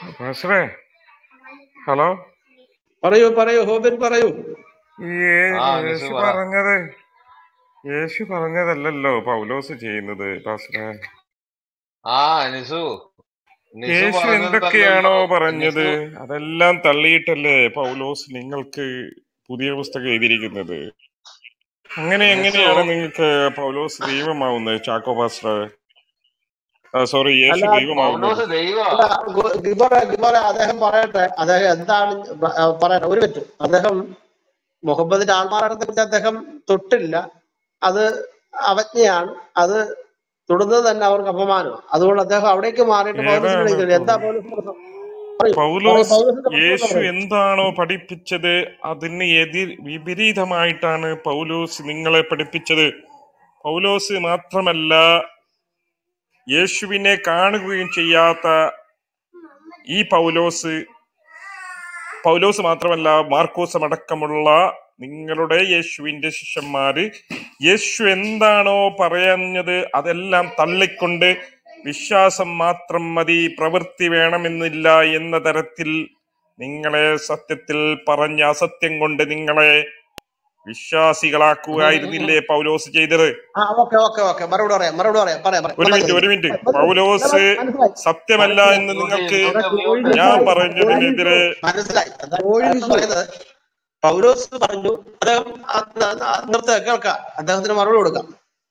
പാസ്റ്ററേ hello പറയൂ പറയൂ ഹോബിൻ പറയൂ ഈ യേ- ആ നിസു യേശു പറ പറഞ്ഞത് യേശു പറഞ്ഞതല്ലല്ലോ പൗലോസ് ചെയ്യുന്നത് പാസ്റ്ററേ ആ നിസു നിസു യേശു പറഞ്ഞത് എന്തൊക്കെയാണോ തന്നല്ലോ പറഞ്ഞത് നിസു അതെല്ലാം തള്ളിയിട്ടല്ലേ പൗലോസ് നിങ്ങൾക്ക് പുതിയ പുസ്തകം എഴുതിയിരിക്കുന്നത് അങ്ങനെ നിസു എങ്ങനെയാണ് നിങ്ങൾക്ക് പൗലോസ് ദൈവമാവുന്നത് ചാക്കോ പാസ്റ്റർ സോറി യേശു അല്ല ദൈവമാവുന്നത് പൗലോസ് ദൈവ അല്ല, ഗു- ഗിബോറെ ഗിബോറെ അദ്ദേഹം പറയട്ടെ അദ്ദേഹം എന്താണ് ബ- ആ, പറയട്ടെ ഒരു മിനിറ്റ് അദ്ദേഹം മുഹമ്മദിന്റെ ആൾമാറാട്ടത്തെ കുറിച്ച് അദ്ദേഹം തൊട്ടില്ല അത് അവജ്ഞയാണ് അത് തൊടുന്നത് തന്നെ അവർക്ക് അപമാനമാണ് അതുകൊണ്ട് അദ്ദേഹം അവിടേക്ക് മാറിയിട്ട് പൗലോസിനെ ഏതാണ് വിളിക്കുന്നത് എന്താ പൗ- പൗലോസിന്റെ പ്രശ്നം പറയൂ പറയൂ പൗലോസ് പൗലോസിന്റെ പ്രശ്നം എന്താ യേശു പറയൂ എന്താണോ പഠിപ്പിച്ചത് അതിന് എതിർ വിപരീതമായിട്ടാണ് പൗലോസ് നിങ്ങളെ പഠിപ്പിച്ചത് പൗലോസ് മാത്രമല്ല യേശുവിനെ കാണുകയും ചെയ്യാത്ത ഈ പൗലോസ് പൗലോസ് മാത്രമല്ല മാർക്കോസ് അടക്കമുള്ള നിങ്ങളുടെ യേശുവിന്റെ ശിഷ്യന്മാര് യേശു എന്താണോ പറഞ്ഞത് അതെല്ലാം തള്ളിക്കൊണ്ട് വിശ്വാസം മാത്രം മതി പ്രവൃത്തി വേണമെന്നില്ല എന്ന തരത്തിൽ നിങ്ങളെ സത്യത്തിൽ പറഞ്ഞ അസത്യം കൊണ്ട് നിങ്ങളെ വിശ്വാസികളാക്കുകയായിരുന്നില്ലേ പൗലോസ് ചെയ്തത് ആ ഓക്കെ ഓക്കെ ഓക്കെ മറുപടി പറയാം മറുപടി പറയാം പറയാം പറയാം ഒരു വന്നാ മിനിറ്റ് ഒരു ചോദിക്കും മിനിറ്റ് പൗലോസ് മനസ്സിലായി സത്യമല്ല മനസ്സിലായി എന്ന് മ്യൂട്ട് നിങ്ങൾക്ക് ചെയ്ത് മ്യൂട്ട് മ്യൂട്ട് ഞാൻ ചെയ്ത് പറഞ്ഞതിനെതിരെ മനസ്സിലായി എന്താ കോഴിഞ്ചു അദ്ദേഹം പറയുന്നത് പൗലോസ് പറഞ്ഞു അദ്ദേഹം നിർത്ത കേൾക്കാം അദ്ദേഹത്തിന് മറുപടി കൊടുക്കാം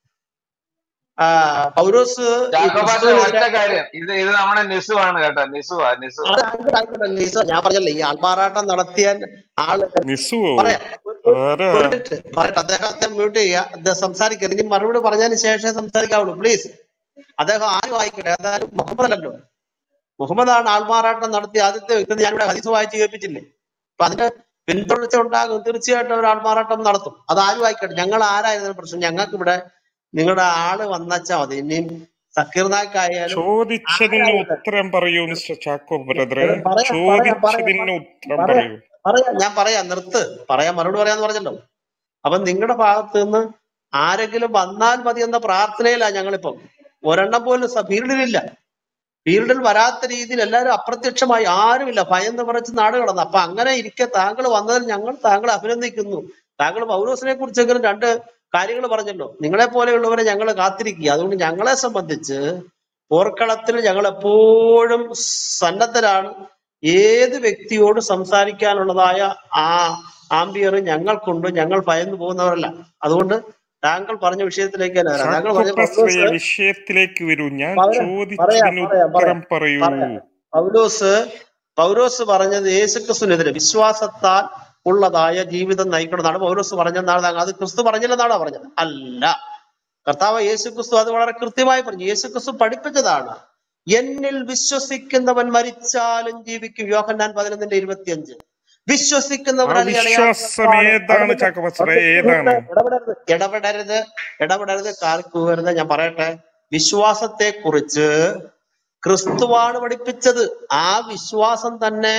ആ, പൗലോസ് ഈ ചാക്കോ പാസ്റ്റർ ക്രിസ്തുവിനെതിരെ ഒറ്റ കാര്യം ഇത് ഇത് നമ്മുടെ നിസു ആണ് കേട്ടോ നിസു ആ നിസു അത് ആയിക്കോട്ടെ ആയിക്കോട്ടെ ലീസ ഞാൻ പറഞ്ഞല്ലേ ഈ ആൾമാറാട്ടം നടത്തിയ ആള് നിസുവോ പറയാം ഒരു- ഒരു- ആരാ ഒരു മിനിറ്റ് പറയട്ടെ അദ്ദേഹത്തെ മ്യൂട്ട് ചെയ്യുക അദ്ദേഹം സംസാരിക്കരുത് ഇനി മറുപടി പറഞ്ഞതിന് ശേഷമേ സംസാരിക്കാവുള്ളൂ പ്ലീസ് അദ്ദേഹം ആരും ആയിക്കോട്ടെ അതായത് മുഹമ്മദ് അല്ലല്ലോ മുഹമ്മദാണ് ആൾമാറാട്ടം നടത്തിയ ആദ്യത്തെ വ്യക്തി ഞാനിവിടെ ഹദീസ് വായിച്ച് കേൾപ്പിച്ചില്ലേ അപ്പൊ അതിന്റെ പിന്തുടർച്ച ഉണ്ടാകും തീർച്ചയായിട്ടും ഒരു ആൾമാറാട്ടം നടത്തും അത് ആരും ആയിക്കോട്ടെ ഞങ്ങൾ ആരായിരുന്നു പ്രശ്നം ഞങ്ങൾക്ക് ഇവിടെ നിങ്ങളുടെ ആള് വന്നച്ചാ മതി ഇനിയും സക്കീർ നായിക്ക് ആയാലും ചോദിച്ചതിന് ആരായാലും ഉത്തരം പറയൂ മിസ്റ്റർ ചാക്കോ ബ്രദറെ പറയാം പറയാം പറയാം ചോദിച്ചതിന് ഉത്തരം പറയാം പറയൂ പറയാം ഞാൻ പറയാം നിർത്ത് പറയാൻ മറുപടി പറയാന്ന് പറഞ്ഞല്ലോ അപ്പൊ നിങ്ങളുടെ ഭാഗത്ത് നിന്ന് ആരെങ്കിലും വന്നാൽ മതി എന്ന പ്രാർത്ഥനയിലാണ് ഞങ്ങളിപ്പം ഒരെണ്ണം പോലും സ- ഫീൽഡിലില്ല ഫീൽഡിൽ വരാത്ത രീതിയിൽ എല്ലാവരും അപ്രത്യക്ഷമായി ആരുമില്ല ഭയന്ന് പറച്ച് നാട് കടന്നു അപ്പൊ അങ്ങനെ ഇരിക്കെ താങ്കൾ വന്നതിൽ ഞങ്ങൾ താങ്കളെ അഭിനന്ദിക്കുന്നു താങ്കൾ പൗലോസിനെ കുറിച്ചെങ്കിലും രണ്ട് കാര്യങ്ങൾ പറഞ്ഞല്ലോ നിങ്ങളെ പോലെയുള്ളവരെ ഞങ്ങൾ കാത്തിരിക്കുക അതുകൊണ്ട് ഞങ്ങളെ സംബന്ധിച്ച് പോർക്കളത്തിൽ ഞങ്ങൾ എപ്പോഴും സന്നദ്ധരാണ് ഏത് വ്യക്തിയോട് സംസാരിക്കാനുള്ളതായ ആ ആംബിയർ ഞങ്ങൾക്കുണ്ട് ഞങ്ങൾ ഭയന്നു പോകുന്നവരല്ല അതുകൊണ്ട് താങ്കൾ പറഞ്ഞ വിഷയത്തിലേക്ക് തന്നെ വരാം താങ്കൾ ചാക്കോ പറഞ്ഞ പാസ്റ്ററെ പൗലോസ് വിഷയത്തിലേക്ക് വരൂ ഞാൻ പറയാം പറയാം ചോദിച്ചതിന് പറയാം ഉത്തരം പറയാം പറയൂ പറയാം പൗലോസ് പൗലോസ് പറഞ്ഞത് യേശുക്രിസ്തുവിനെതിരെ വിശ്വാസത്താൽ ഉള്ളതായ ജീവിതം നയിക്കണമെന്നാണ് പൗലോസ് പറഞ്ഞെന്നാണ് താങ്കൾ അത് ക്രിസ്തു പറഞ്ഞില്ലെന്നാണോ പറഞ്ഞത് അല്ല കർത്താവ് യേശുക്രിസ്തു അത് വളരെ കൃത്യമായി പറഞ്ഞു യേശുക്രിസ്തു പഠിപ്പിച്ചതാണ് എന്നിൽ വിശ്വസിക്കുന്നവൻ മരിച്ചാലും ജീവിക്കും യോഹന്നാൻ പതിനൊന്നിന്റെ ഇരുപത്തിയഞ്ച് ആ വിശ്വസിക്കുന്നവരല്ലേ വിശ്വാസം ഏതാണ് ചാക്കോ പാസ്റ്ററെ ഏതാണ് ഇടപെടരുത് ഇടപെടരുത് ഇടപെടരുത് കാൽക്കൂവരുത് ഞാൻ പറയട്ടെ വിശ്വാസത്തെ കുറിച്ച് ക്രിസ്തുവാണ് പഠിപ്പിച്ചത് ആ വിശ്വാസം തന്നെ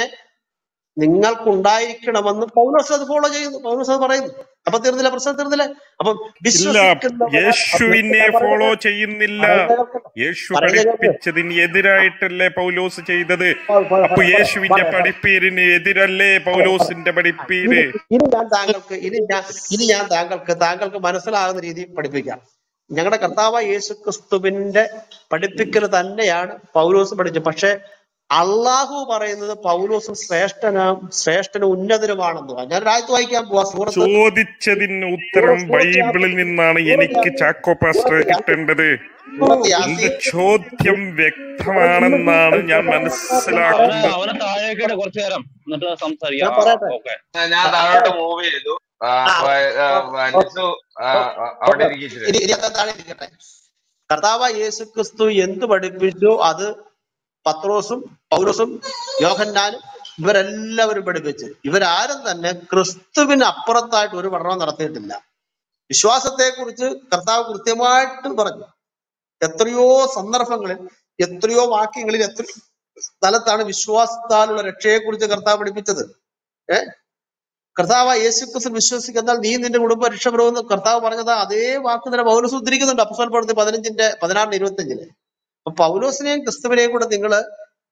നിങ്ങൾക്കുണ്ടായിരിക്കണമെന്ന് പൗലോസ് അത് ഫോളോ ചെയ്യുന്നു പൗലോസ് അത് പറയുന്നു അപ്പൊ തീർന്നില്ല പ്രശ്നം തീർന്നില്ലേ അപ്പം ഇല്ല വിശ്വസിക്കുന്നവർ യേശുവിനെ ഞാൻ ഫോളോ പറയുന്നത് ചെയ്യുന്നില്ല പറയുന്നത് കേൾക്കട്ടെ യേശു പറയുന്നത് കേൾക്ക് പഠിപ്പിച്ചതിന് എതിരായിട്ടല്ലേ പൗലോസ് ചെയ്തത് പ- പ- അപ്പൊ പ- യേശുവിന്റെ പറയാം പറയാം പഠിപ്പീരിന് എതിരല്ലേ പൗലോസിന്റെ ഇനി പഠിപ്പീര് ഇനി ഞാൻ താങ്കൾക്ക് ഇനി ഞാൻ ഇനി ഞാൻ താങ്കൾക്ക് താങ്കൾക്ക് മനസ്സിലാകുന്ന രീതിയിൽ പഠിപ്പിക്കാം ഞങ്ങളുടെ കർത്താവ് യേശു ക്രിസ്തുവിന്റെ പഠിപ്പിക്കൽ തന്നെയാണ് പൗലോസ് പഠിച്ചത് പക്ഷെ അള്ളാഹു പറയുന്നത് പൗലോസ് ശ്രേഷ്ഠനും ശ്രേഷ്ഠനും ഉന്നതനുമാണെന്ന് ഞാൻ രാജ്യത്ത് വായിക്കാൻ പോവാ സൂറത്ത് ചോദിച്ചതിന് ഉത്തരം സൂറത്ത് യാസീൻ ബൈബിളിൽ നിന്നാണ് സൂറത്ത് എനിക്ക് യാസീൻ ചാക്കോ പാസ്റ്റർ സൂറത്ത് യാസീൻ കിട്ടേണ്ടത് സൂറത്ത് എന്റെ യാസീൻ ചോദ്യം വ്യക്തമാണെന്നാണ് ഞാൻ അവനെ മനസ്സിലാക്കുന്നത് അവനെ താഴേക്കിടെ കുറച്ചു നേരം എന്നിട്ട് ഞാൻ സംസാരിക്കാം പറയട്ടെ ഓക്കെ ഞാൻ താഴോട്ട് മൂവ് ചെയ്തു ആ, ആ വ- ആ, വ- ഓക്കെ നിസു ആ, അവിടെ ഇരിക്കിച്ചിട്ട് ഇനി ഇനി അത് താഴെ ഇരിക്കട്ടെ കർത്താവ് യേശു ക്രിസ്തു എന്ത് പഠിപ്പിച്ചു അത് പത്രോസും പൗലോസും യോഹന്നാനും ഇവരെല്ലാവരും പഠിപ്പിച്ച് ഇവരാരും തന്നെ ക്രിസ്തുവിന് അപ്പുറത്തായിട്ട് ഒരു പഠനവും നടത്തിയിട്ടില്ല വിശ്വാസത്തെ കുറിച്ച് കർത്താവ് കൃത്യമായിട്ട് പറഞ്ഞു എത്രയോ സന്ദർഭങ്ങളിൽ എത്രയോ വാക്യങ്ങളിൽ എത്ര സ്ഥലത്താണ് വിശ്വാസത്താലുള്ള രക്ഷയെ കുറിച്ച് കർത്താവ് പഠിപ്പിച്ചത് ഏഹ് കർത്താവ് യേശു ക്രിസ്തു വിശ്വസിക്കുന്നാൽ നീ നിന്റെ കുടുംബം രക്ഷപ്പെടുമെന്ന് കർത്താവ് പറഞ്ഞത് അതേ വാക്ക് തന്നെ പൗലോസ് ഉദ്ധരിക്കുന്നുണ്ട് അപ്പസ്വൽ പ്രവൃത്തി പതിനഞ്ചിന്റെ പതിനാറിന് ഇരുപത്തിയഞ്ചില് അപ്പൊ പൗലോസിനെയും ക്രിസ്തുവിനെയും കൂടെ നിങ്ങൾ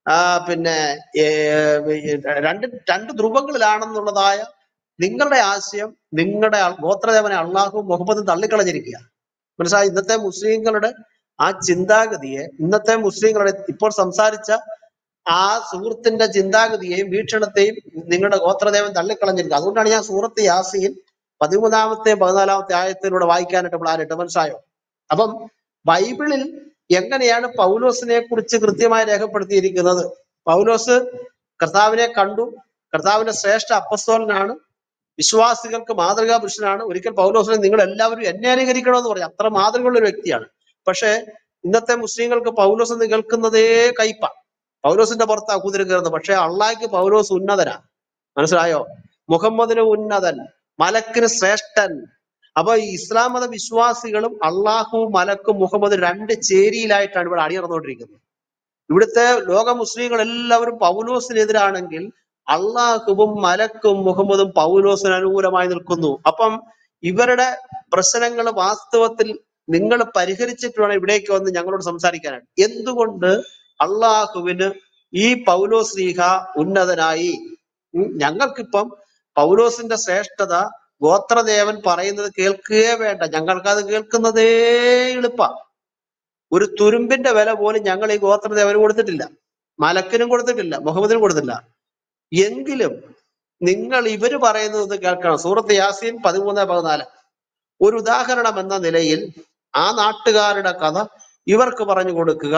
ആ, പിന്നെ ഏ, രണ്ട് രണ്ട് ധ്രുവങ്ങളിലാണെന്നുള്ളതായ നിങ്ങളുടെ ആശയം നിങ്ങളുടെ അൾ- ഗോത്രദേവനെ അള്ളാഹു മുഹമ്മദും തള്ളിക്കളഞ്ഞിരിക്കുക മനസ്സിലായി ഇന്നത്തെ മുസ്ലിങ്ങളുടെ ആ ചിന്താഗതിയെ ഇന്നത്തെ മുസ്ലിങ്ങളുടെ ഇപ്പോൾ സംസാരിച്ച ആ സുഹൃത്തിന്റെ ചിന്താഗതിയെയും വീക്ഷണത്തെയും നിങ്ങളുടെ ഗോത്രദേവൻ തള്ളിക്കളഞ്ഞിരിക്കുക അതുകൊണ്ടാണ് ഞാൻ സൂറത്ത് യാസീൻ പതിമൂന്നാമത്തെ പതിനാലാമത്തെ ആയത്തിലൂടെ വായിക്കാനായിട്ട് പ്ലാനിട്ട് മനസ്സിലായോ അപ്പം ബൈബിളിൽ എങ്ങനെയാണ് പൗലോസിനെ കുറിച്ച് കൃത്യമായി രേഖപ്പെടുത്തിയിരിക്കുന്നത് പൗലോസ് കർത്താവിനെ കണ്ടു കർത്താവിന്റെ ശ്രേഷ്ഠ അപ്പസ്തോലനാണ് വിശ്വാസികൾക്ക് മാതൃകാ പുരുഷനാണ് ഒരിക്കൽ പൗലോസിനെ നിങ്ങൾ എല്ലാവരും എന്നെ അനുകരിക്കണമെന്ന് പറഞ്ഞു അത്ര മാതൃകയുള്ള ഒരു വ്യക്തിയാണ് പക്ഷേ ഇന്നത്തെ മുസ്ലിങ്ങൾക്ക് പൗലോസ് എന്ന് കേൾക്കുന്നതേ കയ്പ പൗലോസിന്റെ പുറത്താ കുതിര കയറുന്നത് പക്ഷെ അള്ളാഹിക്ക് പൗലോസ് ഉന്നതനാ മനസ്സിലായോ മുഹമ്മദിന് ഉന്നതൻ മലക്കിന് ശ്രേഷ്ഠൻ അപ്പൊ ഈ ഇസ്ലാം മത വിശ്വാസികളും അള്ളാഹുവും മലക്കും മുഹമ്മദ് രണ്ട് ചേരിയിലായിട്ടാണ് ഇവിടെ അണിയറന്നുകൊണ്ടിരിക്കുന്നത് ഇവിടുത്തെ ലോക മുസ്ലിങ്ങൾ എല്ലാവരും പൗലോസിനെതിരാണെങ്കിൽ അള്ളാഹുവും മലക്കും മുഹമ്മദും പൗലോസിന് അനുകൂലമായി നിൽക്കുന്നു അപ്പം ഇവരുടെ പ്രശ്നങ്ങൾ വാസ്തവത്തിൽ നിങ്ങൾ പരിഹരിച്ചിട്ട് വേണം ഇവിടേക്ക് വന്ന് ഞങ്ങളോട് സംസാരിക്കാനായിട്ട് എന്തുകൊണ്ട് അള്ളാഹുവിന് ഈ പൗലോസ് ലീഹ ഉന്നതനായി ഉം, ഞങ്ങൾക്കിപ്പം പൗലോസിന്റെ ശ്രേഷ്ഠത ഗോത്രദേവൻ പറയുന്നത് കേൾക്കുകയേ വേണ്ട ഞങ്ങൾക്കത് കേൾക്കുന്നതേ എളുപ്പ ഒരു തുരുമ്പിന്റെ വില പോലും ഞങ്ങൾ ഈ ഗോത്രദേവന് കൊടുത്തിട്ടില്ല മലക്കിനും കൊടുത്തിട്ടില്ല മുഹമ്മദിനും കൊടുത്തില്ല എങ്കിലും നിങ്ങൾ ഇവര് പറയുന്നത് കേൾക്കണം സൂറത്ത് യാസീൻ പതിമൂന്ന് പതിനാല് ഒരു ഉദാഹരണം എന്ന നിലയിൽ ആ നാട്ടുകാരുടെ കഥ ഇവർക്ക് പറഞ്ഞു കൊടുക്കുക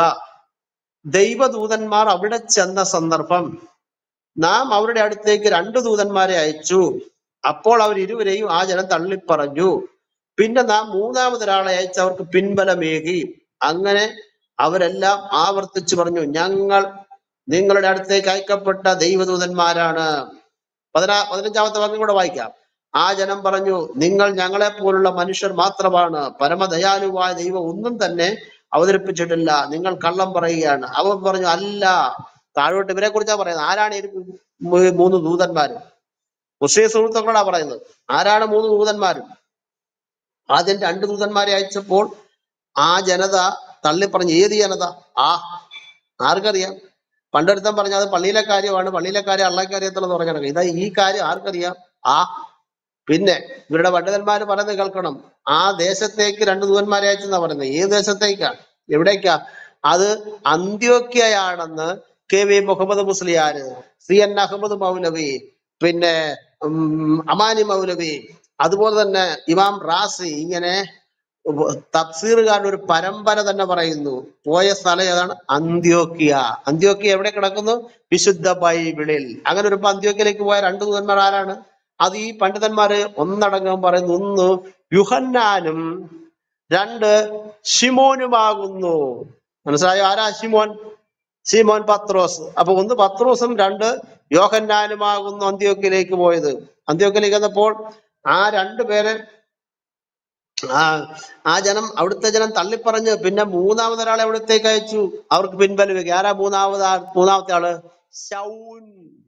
ദൈവദൂതന്മാർ അവിടെ ചെന്ന സന്ദർഭം നാം അവരുടെ അടുത്തേക്ക് രണ്ട് ദൂതന്മാരെ അയച്ചു അപ്പോൾ അവർ ഇരുവരെയും ആ ജനം തള്ളിപ്പറഞ്ഞു പിന്നെ നാം മൂന്നാമതൊരാളെ അയച്ച് അവർക്ക് പിൻബലമേകി അങ്ങനെ അവരെല്ലാം ആവർത്തിച്ചു പറഞ്ഞു ഞങ്ങൾ നിങ്ങളുടെ അടുത്തേക്ക് അയക്കപ്പെട്ട ദൈവദൂതന്മാരാണ് പതിനാ പതിനഞ്ചാമത്തെ വാക്യം കൂടെ വായിക്കാം ആ ജനം പറഞ്ഞു നിങ്ങൾ ഞങ്ങളെ പോലുള്ള മനുഷ്യർ മാത്രമാണ് പരമദയാലുവായ ദൈവം ഒന്നും തന്നെ അവതരിപ്പിച്ചിട്ടില്ല നിങ്ങൾ കള്ളം പറയുകയാണ് അവൻ പറഞ്ഞു അല്ല താഴോട്ട് ഇവരെ കുറിച്ചാ പറയുന്നത് ആരാണ് ഈ മൂ- മൂന്ന് ദൂതന്മാര് മുസ്ലിം സുഹൃത്തുക്കളാ പറയുന്നത് ആരാണ് മൂന്ന് ദൂതന്മാര് ആദ്യം രണ്ട് ദൂതന്മാരെ അയച്ചപ്പോൾ ആ ജനത തള്ളിപ്പറഞ്ഞു ഏത് ജനത ആ ആർക്കറിയാം പണ്ടൊരുത്തൻ പറഞ്ഞ അത് പള്ളിയിലെ കാര്യമാണ് പള്ളിയിലെ കാര്യം അള്ളാഹ്ക്ക് അറിയത്തുള്ളൂ പറഞ്ഞ കണക്ക് ഇതാ ഈ കാര്യം ആർക്കറിയാം ആ പിന്നെ ഇവരുടെ പണ്ഡിതന്മാര് പറയുന്നത് കേൾക്കണം ആ ദേശത്തേക്ക് രണ്ട് ദൂതന്മാരെ അയച്ചെന്നാ പറയുന്നത് ഏത് ദേശത്തേക്കാ എവിടേക്കാ അത് അന്ത്യോക്യയാണെന്ന് K V Muhammad Musliyar C N Ahmad Maulavi പിന്നെ ഉം, അമാനി മൗലവി അതുപോലെ തന്നെ ഇമാം റാസി ഇങ്ങനെ തഫ്സീറുകാരുടെ ഒരു പരമ്പര തന്നെ പറയുന്നു പോയ സ്ഥലം ഏതാണ് അന്ത്യോക്യ അന്ത്യോക്യ എവിടെ കിടക്കുന്നു വിശുദ്ധ ബൈബിളിൽ അങ്ങനെ ഒരു അന്ത്യോക്യയിലേക്ക് പോയ രണ്ട് ദൂതന്മാർ ആരാണ് അത് ഈ പണ്ഡിതന്മാര് ഒന്നടങ്കം പറയുന്നു ഒന്ന് യുഹന്നാനും രണ്ട് ഷിമോനുമാകുന്നു മനസ്സിലായോ ആരാ ഷിമോൻ ഷിമോൻ പത്രോസ് അപ്പൊ ഒന്ന് പത്രോസും രണ്ട് യോഹന്നാനുമാകുന്നു അന്ത്യോക്യയിലേക്ക് പോയത് അന്ത്യോക്യയിലേക്ക് വന്നപ്പോൾ ആ രണ്ടു പേര് ആ ആ ജനം അവിടുത്തെ ജനം തള്ളിപ്പറഞ്ഞ് പിന്നെ മൂന്നാമതൊരാളെ അവിടത്തേക്ക് അയച്ചു അവർക്ക് പിൻബലം വെക്കി ആരാ മൂന്നാമത് ആ- മൂന്നാമത്തെ ആള് ശൗൻ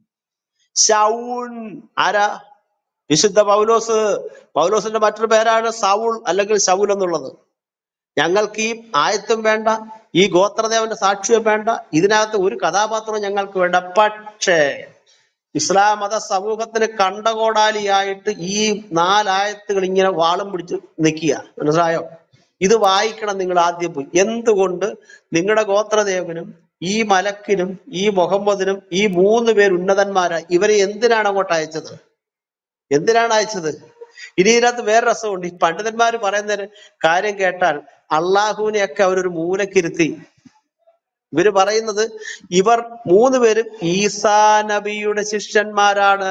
ശൗൻ ആരാ വിശുദ്ധ പൗലോസ് പൗലോസിന്റെ മറ്റൊരു പേരാണ് സൗൾ അല്ലെങ്കിൽ ശൗൽ എന്നുള്ളത് ഞങ്ങൾക്ക് ഈ ആയത്തും വേണ്ട ഈ ഗോത്രദേവന്റെ സാക്ഷ്യം വേണ്ട ഇതിനകത്ത് ഒരു കഥാപാത്രവും ഞങ്ങൾക്ക് വേണ്ട പക്ഷേ ഇസ്ലാം മത സമൂഹത്തിന് കണ്ടകോടാലിയായിട്ട് ഈ നാലായത്തുകൾ ഇങ്ങനെ വാളും പിടിച്ച് നിൽക്കുക മനസ്സിലായോ ഇത് വായിക്കണം നിങ്ങൾ ആദ്യം പോയി എന്തുകൊണ്ട് നിങ്ങളുടെ ഗോത്രദേവനും ഈ മലക്കിനും ഈ മുഹമ്മദിനും ഈ മൂന്ന് പേര് ഉന്നതന്മാരാ ഇവരെ എന്തിനാണ് അങ്ങോട്ട് അയച്ചത് എന്തിനാണ് അയച്ചത് ഇനി ഇതിനകത്ത് വേറെ രസമുണ്ട് ഈ പണ്ഡിതന്മാര് പറയുന്ന കാര്യം കേട്ടാൽ അള്ളാഹുവിനെയൊക്കെ അവരൊരു മൂലക്കിരുത്തി ഇവര് പറയുന്നത് ഇവർ മൂന്ന് പേരും ഈസാ നബിയുടെ ശിഷ്യന്മാരാണ്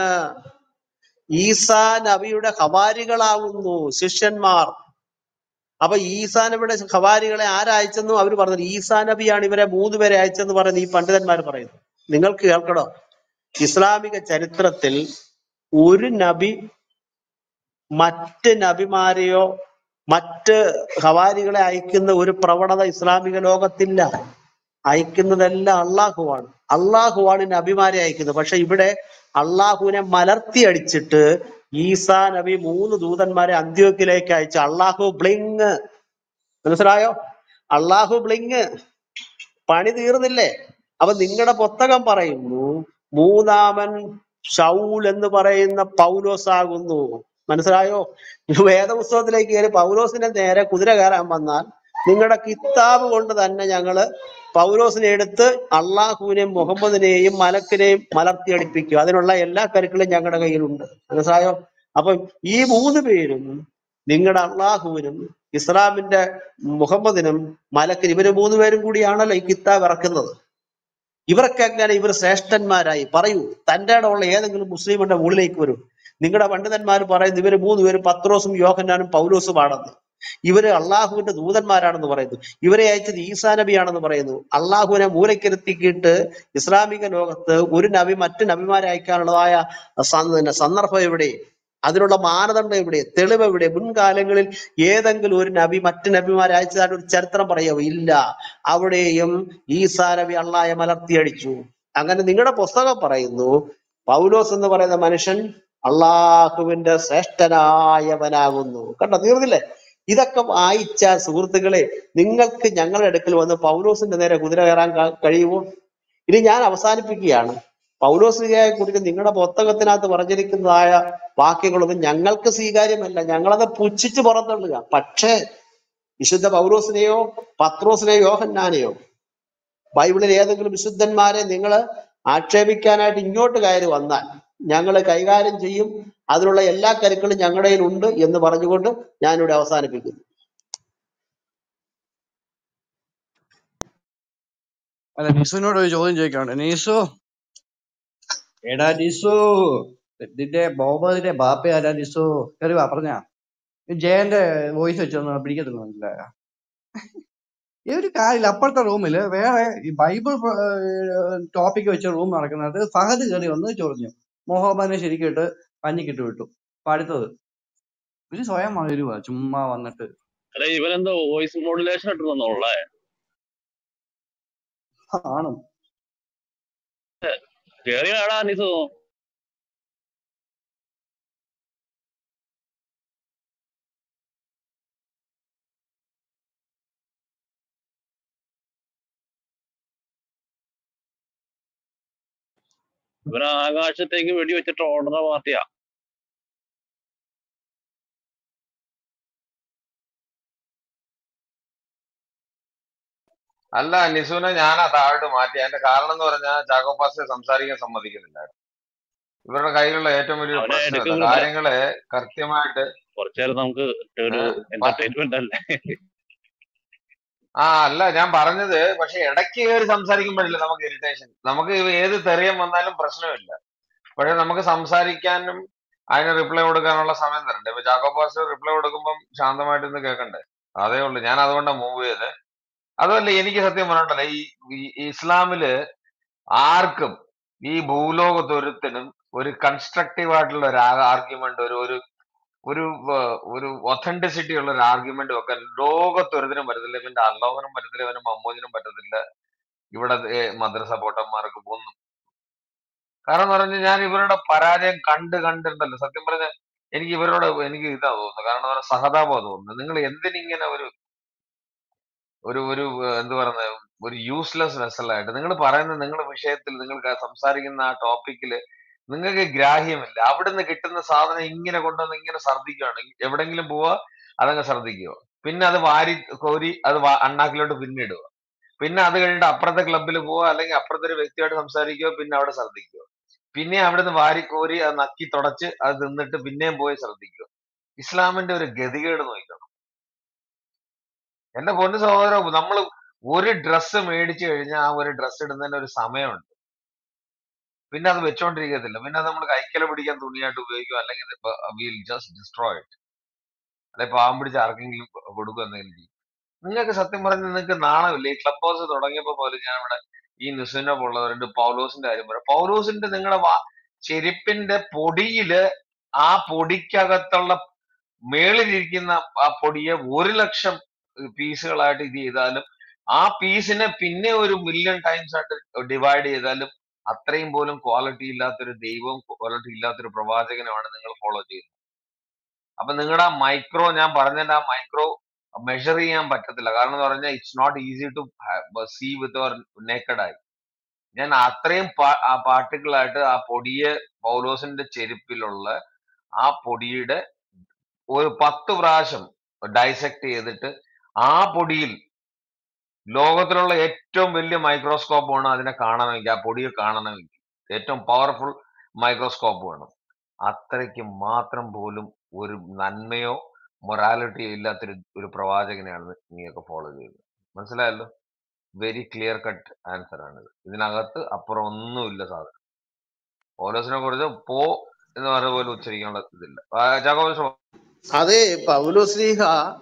ഈസാ നബിയുടെ ഹവാരികളാകുന്നു ശിഷ്യന്മാർ അപ്പൊ ഈസാ നബിയുടെ ഹവാരികളെ ആരയച്ചെന്നും അവർ പറഞ്ഞത് ഈസാ നബിയാണ് ഇവരെ മൂന്ന് പേരെ അയച്ചെന്ന് പറയുന്നത് ഈ പണ്ഡിതന്മാർ പറയുന്നു നിങ്ങൾക്ക് കേൾക്കണോ ഇസ്ലാമിക ചരിത്രത്തിൽ ഒരു നബി മറ്റ് നബിമാരെയോ മറ്റ് ഹവാരികളെ അയക്കുന്ന ഒരു പ്രവണത ഇസ്ലാമിക ലോകത്തില്ല അയക്കുന്നതെല്ലാം അള്ളാഹുവാണ് അള്ളാഹുവാണ് നബിമാരെ അയക്കുന്നത് പക്ഷെ ഇവിടെ അള്ളാഹുവിനെ മലർത്തി അടിച്ചിട്ട് ഈസാ നബി മൂന്ന് ദൂതന്മാരെ അന്ത്യോക്കിലേക്ക് അയച്ചു അള്ളാഹു ബ്ലിങ് മനസ്സിലായോ അള്ളാഹു ബ്ലിങ് പണി തീർന്നില്ലേ അപ്പൊ നിങ്ങളുടെ പുസ്തകം പറയുന്നു മൂന്നാമൻ ഷൗൽ എന്ന് പറയുന്ന പൗലോസ് ആകുന്നു മനസ്സിലായോ വേദപുസ്തകത്തിലേക്ക് കയറി പൗലോസിന്റെ നേരെ കുതിര കയറാൻ വന്നാൽ നിങ്ങളുടെ കിതാബ് കൊണ്ട് തന്നെ ഞങ്ങള് പൗലോസിനെ എടുത്ത് അള്ളാഹുവിനെയും മുഹമ്മദിനെയും മലക്കിനെയും മലർത്തിയടിപ്പിക്കും അതിനുള്ള എല്ലാ കരുക്കളും ഞങ്ങളുടെ കയ്യിലുണ്ട് മനസ്സിലായോ അപ്പൊ ഈ മൂന്ന് പേരും നിങ്ങളുടെ അള്ളാഹുവിനും ഇസ്ലാമിന്റെ മുഹമ്മദിനും മലക്കിനും ഇവര് മൂന്ന് പേരും കൂടിയാണല്ലോ ഈ കിതാബ് ഇറക്കുന്നത് ഇവരൊക്കെ അങ്ങനെ ഇവർ ശ്രേഷ്ഠന്മാരായി പറയൂ തന്റെ ഉള്ള ഏതെങ്കിലും മുസ്ലിമിന്റെ മുകളിലേക്ക് വരും നിങ്ങളുടെ പണ്ഡിതന്മാർ പറയുന്നു ഇവര് മൂന്ന് പേരും പത്രോസും യോഹന്നാനും പൗലോസുമാണെന്ന് ഇവര് അള്ളാഹുവിന്റെ ദൂതന്മാരാണെന്ന് പറയുന്നു ഇവരെ അയച്ചത് ഈസാ നബിയാണെന്ന് പറയുന്നു അള്ളാഹുവിനെ മൂലക്കിരുത്തിക്കിട്ട് ഇസ്ലാമിക ലോകത്ത് ഒരു നബി മറ്റു നബിമാരെ അയക്കാനുള്ളതായ സന്ദ- സന്ദർഭം എവിടെ അതിനുള്ള മാനദണ്ഡം എവിടെ തെളിവ് എവിടെ മുൻകാലങ്ങളിൽ ഏതെങ്കിലും ഒരു നബി മറ്റു നബിമാരെ അയച്ചതായിട്ട് ഒരു ചരിത്രം പറയാവോ ഇല്ല അവിടെയും ഈസാ നബി അള്ളാഹെ മലർത്തിയടിച്ചു അങ്ങനെ നിങ്ങളുടെ പുസ്തകം പറയുന്നു പൗലോസ് എന്ന് പറയുന്ന മനുഷ്യൻ അള്ളാഹുവിന്റെ ശ്രേഷ്ഠനായവനാകുന്നു കണ്ടോ തീർന്നില്ലേ ഇതൊക്കെ വായിച്ച സുഹൃത്തുക്കളെ നിങ്ങൾക്ക് ഞങ്ങളുടെ അടുക്കൽ വന്ന് പൗലോസിന്റെ നേരെ കുതിര കയറാൻ ക- കഴിയുമോ ഇനി ഞാൻ അവസാനിപ്പിക്കുകയാണ് പൗലോസിനെ കുറിച്ച് നിങ്ങളുടെ പുസ്തകത്തിനകത്ത് പറഞ്ഞിരിക്കുന്നതായ വാക്യങ്ങളൊന്നും ഞങ്ങൾക്ക് സ്വീകാര്യമല്ല ഞങ്ങളത് പുച്ഛിച്ച് പുറന്തള്ളുക പക്ഷേ വിശുദ്ധ പൗലോസിനെയോ പത്രോസിനെയോ യോഹന്നാനെയോ ബൈബിളിൽ ഏതെങ്കിലും വിശുദ്ധന്മാരെ നിങ്ങൾ ആക്ഷേപിക്കാനായിട്ട് ഇങ്ങോട്ട് കയറി വന്നാൽ ഞങ്ങൾ കൈകാര്യം ചെയ്യും അതിനുള്ള എല്ലാ കരുക്കളും ഞങ്ങളുടെ കയ്യിലുണ്ട് എന്ന് പറഞ്ഞുകൊണ്ട് ഞാനിവിടെ അവസാനിപ്പിക്കുന്നു അല്ല നിസുവിനോട് ഒരു ചോദ്യം ചോദിക്കാനുണ്ട് നിസു എടാ നിസു നിന്റെ ബോബതിന്റെ ബാപ്പ ആരാ നിസു കയറി വാ പറഞ്ഞ ജയന്റെ വോയിസ് വെച്ചൊന്നും പിടിക്കത്തില്ല മനസ്സിലായ ഈ ഒരു കാര്യമില്ല അപ്പുറത്തെ റൂമില് വേറെ ഈ ബൈബിൾ ടോപ്പിക് വെച്ച റൂം നടക്കുന്നത് ഫഹദ് കയറി വന്ന് ചൊറിഞ്ഞു മുഹമ്മദിനെ ശരിക്കിട്ട് കഞ്ഞിക്കിട്ട് വിട്ടു അപ്പൊ അടുത്തത് ഒരു സ്വയം വരുവാ ചുമ്മാ വന്നിട്ട് അല്ല ഇവരെന്തോ വോയിസ് മോഡുലേഷൻ ഇട്ട് തന്നോളേ ആണ് കേറിയാടാ നിസു ഇവൻ ആകാശത്തേക്ക് വെടിവെച്ചിട്ട് ഓടുന്ന പാർട്ടിയാ അല്ല നിസുവിനെ ഞാനാ താഴോട്ട് മാറ്റി അതിന്റെ കാരണം എന്ന് പറഞ്ഞാൽ ചാക്കോപ്പാസ് സംസാരിക്കാൻ സമ്മതിക്കുന്നില്ല ഇവരുടെ കയ്യിലുള്ള ഏറ്റവും വലിയ അവനെ പ്രശ്നം എടുക്കും ഇതാ. കൂടെ കാര്യങ്ങള് കൃത്യമായിട്ട് കുറച്ചു നേരം നമുക്ക് ഒരു ഏഹ്, പ- എന്റർടൈൻമെന്റ് അല്ലേ ആ അല്ല ഞാൻ പറഞ്ഞത് പക്ഷെ ഇടയ്ക്ക് കയറി സംസാരിക്കുമ്പോഴല്ലേ നമുക്ക് ഇറിറ്റേഷൻ നമുക്ക് ഇവ ഏത് തെറിയം വന്നാലും പ്രശ്നമില്ല പക്ഷെ നമുക്ക് സംസാരിക്കാനും അതിന് റിപ്ലൈ കൊടുക്കാനുള്ള സമയം തരണ്ടേ ഇപ്പൊ ജാക്കോ പാസ്റ്റർ റിപ്ലൈ കൊടുക്കുമ്പം ശാന്തമായിട്ട് ഇന്ന് കേൾക്കണ്ടേ അതേ ഉള്ളൂ ഞാൻ അതുകൊണ്ടാണ് മൂവ് ചെയ്തത് അതുമല്ല എനിക്ക് സത്യം പറഞ്ഞിട്ടല്ല ഈ ഈ ഇസ്ലാമില് ആർക്കും ഈ ഭൂലോകത്ത് ഒരുത്തനും ഒരു കൺസ്ട്രക്റ്റീവ് ആയിട്ടുള്ള ഒരു ആർഗ്യുമെന്റ് ഒരു ഒരു ഒരു വ- ഒരു ഒത്തന്റിസിറ്റി ഉള്ള ഒരു ആർഗ്യുമെന്റ് വെക്കാൻ ലോകത്ത് ഒരുതിനും പറ്റത്തില്ല ഇവന്റെ അള്ളാഹുവിനും പറ്റത്തില്ല ഇവന് മമ്മൂദിനും പറ്റത്തില്ല ഇവിടെ ഏ, മദ്രസ പോട്ടന്മാർക്ക് ഒന്നും കാരണം എന്ന് പറഞ്ഞാൽ ഞാൻ ഇവരുടെ പരാജയം കണ്ട് കണ്ടിട്ടുണ്ടല്ലോ സത്യം പറഞ്ഞ എനിക്ക് ഇവരോട് എനിക്ക് ഇതാ തോന്നുന്നത് കാരണം എന്ന് പറഞ്ഞാൽ സഹതാപം തോന്നുന്നത് നിങ്ങൾ എന്തിനിങ്ങനെ ഒരു ഒരു ഒരു ഏഹ്, എന്ത് പറയുന്നത് ഒരു യൂസ്ലെസ് വെസലായിട്ട് നിങ്ങൾ പറയുന്ന നിങ്ങളുടെ വിഷയത്തിൽ നിങ്ങൾ സംസാരിക്കുന്ന ആ ടോപ്പിക്കില് നിങ്ങൾക്ക് ഗ്രാഹ്യമില്ല അവിടുന്ന് കിട്ടുന്ന സാധനം ഇങ്ങനെ കൊണ്ടുവന്ന് ഇങ്ങനെ ഛർദ്ദിക്കുകയാണ് എവിടെങ്കിലും പോവുക അതങ്ങ് ഛർദ്ദിക്കുക പിന്നെ അത് വാരി കോരി അത് വാ- അണ്ണാക്കിലോട്ട് പിന്നെ ഇടുക പിന്നെ അത് കഴിഞ്ഞിട്ട് അപ്പുറത്തെ ക്ലബ്ബിൽ പോവുക അല്ലെങ്കിൽ അപ്പുറത്തെ ഒരു വ്യക്തിയായിട്ട് സംസാരിക്കുക പിന്നെ അവിടെ ഛർദ്ദിക്കുക പിന്നെ അവിടുന്ന് വാരി കോരി അത് നക്കി തുടച്ച് അത് തിന്നിട്ട് പിന്നെയും പോയി ഛർദ്ദിക്കുക ഇസ്ലാമിന്റെ ഒരു ഗതികേട് നോക്കണം എന്റെ പൊന്നു സഹോദരം നമ്മൾ ഒരു ഡ്രസ്സ് മേടിച്ചു കഴിഞ്ഞാൽ ആ ഒരു ഡ്രസ്സ് ഇടുന്നതിന് ഒരു സമയമുണ്ട് പിന്നെ അത് വെച്ചോണ്ടിരിക്കത്തില്ല പിന്നെ അത് നമ്മൾ കൈക്കല പിടിക്കാൻ തുണിയായിട്ട് ഉപയോഗിക്കും അല്ലെങ്കിൽ വിൽ ജസ്റ്റ് ഡിസ്ട്രോയ് അല്ലെങ്കിൽ പാവം പിടിച്ച് ആർക്കെങ്കിലും കൊ- കൊടുക്കുക എന്തെങ്കിലും ചെയ്യും നിങ്ങൾക്ക് സത്യം പറഞ്ഞ് നിങ്ങൾക്ക് നാണമില്ല ഈ ക്ലബ് ഹൗസ് തുടങ്ങിയപ്പോ പോലും ഞാൻ ഇവിടെ ഈ നിസുവിനെ പോലുള്ളവരുണ്ട് പൗലോസിന്റെ കാര്യം പറയാം പൗലോസിന്റെ നിങ്ങളുടെ വാ ചെരുപ്പിന്റെ പൊടിയില് ആ പൊടിക്കകത്തുള്ള മേളിലിരിക്കുന്ന ആ പൊടിയെ ഒരു ലക്ഷം പീസുകളായിട്ട് ഇത് ചെയ്താലും ആ പീസിനെ പിന്നെ ഒരു മില്യൺ ടൈംസ് ആയിട്ട് ഡിവൈഡ് ചെയ്താലും അത്രയും പോലും ക്വാളിറ്റി ഇല്ലാത്തൊരു ദൈവവും ക്വാളിറ്റി ഇല്ലാത്തൊരു പ്രവാചകനുമാണ് നിങ്ങൾ ഫോളോ ചെയ്യുന്നത് അപ്പൊ നിങ്ങളുടെ ആ മൈക്രോ ഞാൻ പറഞ്ഞതിന്റെ ആ മൈക്രോ മെഷർ ചെയ്യാൻ പറ്റത്തില്ല കാരണം എന്ന് പറഞ്ഞാൽ it's not easy to see with your naked ആയി ഞാൻ അത്രയും പാർട്ടിക്കിൾ ആയിട്ട് ആ പൊടിയെ പൗലോസിന്റെ ചെരുപ്പിലുള്ള ആ പൊടിയുടെ ഒരു പത്ത് പ്രാവശ്യം ഡൈസെക്ട് ചെയ്തിട്ട് ആ പൊടിയിൽ ലോകത്തിലുള്ള ഏറ്റവും വലിയ മൈക്രോസ്കോപ്പ് വേണം അതിനെ കാണണമെങ്കിൽ ആ പൊടിയെ കാണണമെങ്കിൽ ഏറ്റവും പവർഫുൾ മൈക്രോസ്കോപ്പ് വേണം അത്രയ്ക്ക് മാത്രം പോലും ഒരു നന്മയോ മൊറാലിറ്റിയോ ഇല്ലാത്തൊരു ഒരു പ്രവാചകനെയാണ് നീയൊക്കെ ഫോളോ ചെയ്യുന്നത് മനസ്സിലായല്ലോ വെരി ക്ലിയർ കട്ട് ആൻസർ ആണിത് ഇതിനകത്ത് അപ്പുറം ഒന്നുമില്ല സാധനം ഓലോസിനെ കുറിച്ച് പോ എന്ന് പറഞ്ഞ പോലെ ഉച്ചരിക്കാനുള്ള ഇതില്ല ആ, ജാക്കോബ് അതെ പൗലോസ്ലീഹ